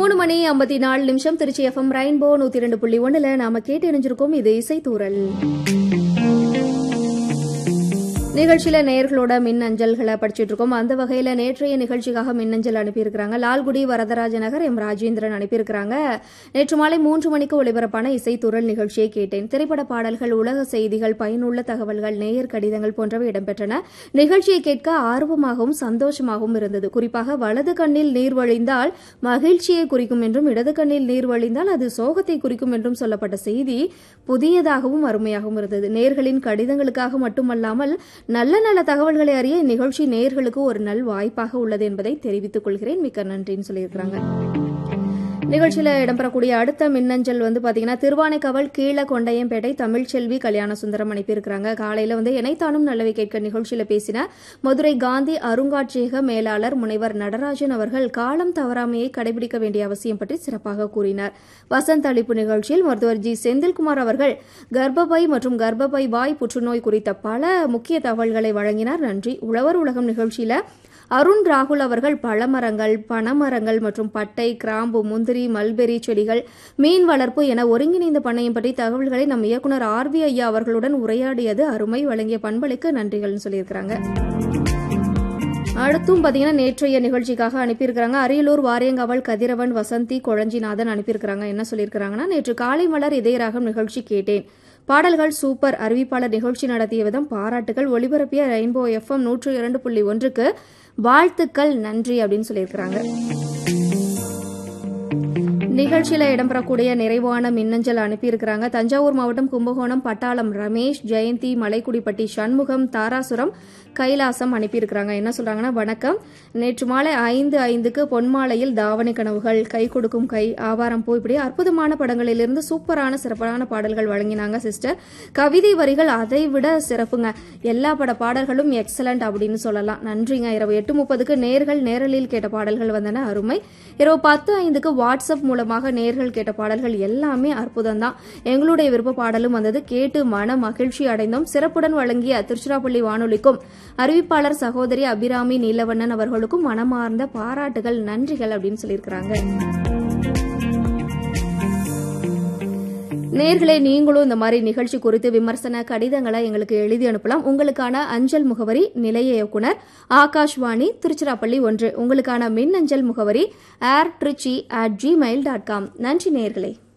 மூணு மணி ஐம்பத்தி நாலு நிமிஷம் திருச்சி எஃப்எம் ரெயின்போ நூத்தி ரெண்டு புள்ளி ஒண்ணுல நாம கேட்டு இணைஞ்சிருக்கோம் இது இசைத்தூரல் நிகழ்ச்சியில நேயர்களோட மின் அஞ்சல்களை படிச்சுட்டு இருக்கோம் அந்த வகையில நேற்றைய நிகழ்ச்சிக்காக மின்னஞ்சல் அனுப்பியிருக்கிறாங்க லால்குடி வரதராஜ நகர் எம் ராஜேந்திரன் அனுப்பியிருக்கிறாங்க நேற்று மாலை மூன்று மணிக்கு ஒலிபரப்பான இசைத்துறல் நிகழ்ச்சியை கேட்டேன் திரைப்பட பாடல்கள் உலக செய்திகள் பயனுள்ள தகவல்கள் நேயர் கடிதங்கள் போன்றவை இடம்பெற்றன நிகழ்ச்சியை கேட்க ஆர்வமாகவும் சந்தோஷமாகவும் இருந்தது குறிப்பாக வலது கண்ணில் நீர் வழிந்தால் மகிழ்ச்சியை குறிக்கும் என்றும் இடது கண்ணில் நீர் வழிந்தால் அது சோகத்தை குறிக்கும் என்றும் சொல்லப்பட்ட செய்தி புதியதாகவும் அருமையாகவும் இருந்தது நேர்களின் கடிதங்களுக்காக மட்டுமல்லாமல் நல்ல நல்ல தகவல்களை அறிய இந்நிகழ்ச்சி நேயர்களுக்கு ஒரு நல் வாய்ப்பாக உள்ளது என்பதை தெரிவித்துக் கொள்கிறேன் மிக்க நன்றின்னு சொல்லியிருக்கிறாங்க நிகழ்ச்சியில இடம்பெறக்கூடிய அடுத்த மின்னஞ்சல் வந்து பாத்தீங்கன்னா திருவானைக்கவல் கீழ கொண்டையம்பேட்டை தமிழ்ச்செல்வி கல்யாண சுந்தரம் அனுப்பியிருக்கிறாங்க காலையில வந்து இணைத்தானும் நல்லவை கேட்க நிகழ்ச்சியில பேசின மதுரை காந்தி அருங்காட்சியக மேலாளர் முனைவர் நடராஜன் அவர்கள் காலம் தவறாமையை கடைபிடிக்க வேண்டிய அவசியம் பற்றி சிறப்பாக கூறினார் வசந்த் அளிப்பு நிகழ்ச்சியில் மருத்துவர் ஜி செந்தில்குமார் அவர்கள் கர்ப்பப்பை மற்றும் கர்ப்பப்பை வாய் புற்றுநோய் குறித்த பல முக்கிய தகவல்களை வழங்கினார் நன்றி உழவர் உலகம் நிகழ்ச்சியில அருண் ராகுல் அவர்கள் பழமரங்கள் பனமரங்கள் மற்றும் பட்டை கிராம்பு முந்திரி மல்பெரி செடிகள் மீன் வளர்ப்பு என ஒருங்கிணைந்த பண்ணையம் பற்றி தகவல்களை நம் இயக்குனர் ஆர் வி ஐயா அவர்களுடன் உரையாடியது அருமை வழங்கிய பண்பளிக்கு நன்றிகள்னு சொல்லியிருக்கிறாங்க அடுத்தும் பாத்தீங்கன்னா நேற்றைய நிகழ்ச்சிக்காக அனுப்பியிருக்கிறாங்க அரியலூர் வாரியங்காவல் கதிரவன் வசந்தி கொழஞ்சிநாதன் அனுப்பியிருக்கிறாங்க என்ன சொல்லியிருக்கிறாங்கன்னா நேற்று காலை மலர் இதயராகம் நிகழ்ச்சி கேட்டேன் பாடல்கள் சூப்பர் அறிவிப்பாளர் நிகழ்ச்சி நடத்திய விதம் பாராட்டுகள் ஒளிபரப்பிய ரெயின்போ எஃப்எம் நூற்று இரண்டு புள்ளி ஒன்றுக்கு வாழ்த்துக்கள் நன்றி அப்படின்னு சொல்லியிருக்கிறாங்க நிகழ்ச்சியில இடம்பெறக்கூடிய நிறைவான மின்னஞ்சல் அனுப்பியிருக்கிறாங்க தஞ்சாவூர் மாவட்டம் கும்பகோணம் பட்டாளம் ரமேஷ் ஜெயந்தி மலைக்குடிப்பட்டி சண்முகம் தாராசுரம் கைலாசம் அனுப்பியிருக்கிறாங்க என்ன சொல்றாங்கன்னா வணக்கம் நேற்று மாலை ஐந்து ஐந்துக்கு பொன்மாலையில் தாவணி கனவுகள் கை கொடுக்கும் கை ஆவாரம் பூ இப்படி அற்புதமான படங்களிலிருந்து சூப்பரான சிறப்பான பாடல்கள் வழங்கினாங்க சிஸ்டர் கவிதை வரிகள் அதை விட சிறப்புங்க எல்லா பட பாடல்களும் எக்ஸலண்ட் அப்படின்னு சொல்லலாம் நன்றிங்க இரவு எட்டு முப்பதுக்கு நேர்கள் நேரலில் கேட்ட பாடல்கள் வந்தன அருமை இரவு பத்து ஐந்துக்கு வாட்ஸ்அப் மூலமாக நேர்கள் கேட்ட பாடல்கள் எல்லாமே அற்புதம் தான் எங்களுடைய விருப்ப பாடலும் வந்தது கேட்டு மன மகிழ்ச்சி அடைந்தோம் சிறப்புடன் வழங்கிய திருச்சிராப்பள்ளி வானொலிக்கும் அறிவிப்பாளர் சகோதரி அபிராமி நீலவண்ணன் அவர்களுக்கும் மனமார்ந்த பாராட்டுகள் நன்றிகள் அப்படின்னு சொல்லியிருக்கிறாங்க நேர்களே நீங்களும் இந்த மாதிரி நிகழ்ச்சி குறித்து விமர்சன கடிதங்களை எங்களுக்கு எழுதி அனுப்பலாம் உங்களுக்கான அஞ்சல் முகவரி நிலைய இயக்குனர் ஆகாஷ்வாணி திருச்சிராப்பள்ளி ஒன்று உங்களுக்கான மின் அஞ்சல் முகவரி air Trichy at Gmail dot com நன்றி நேர்களே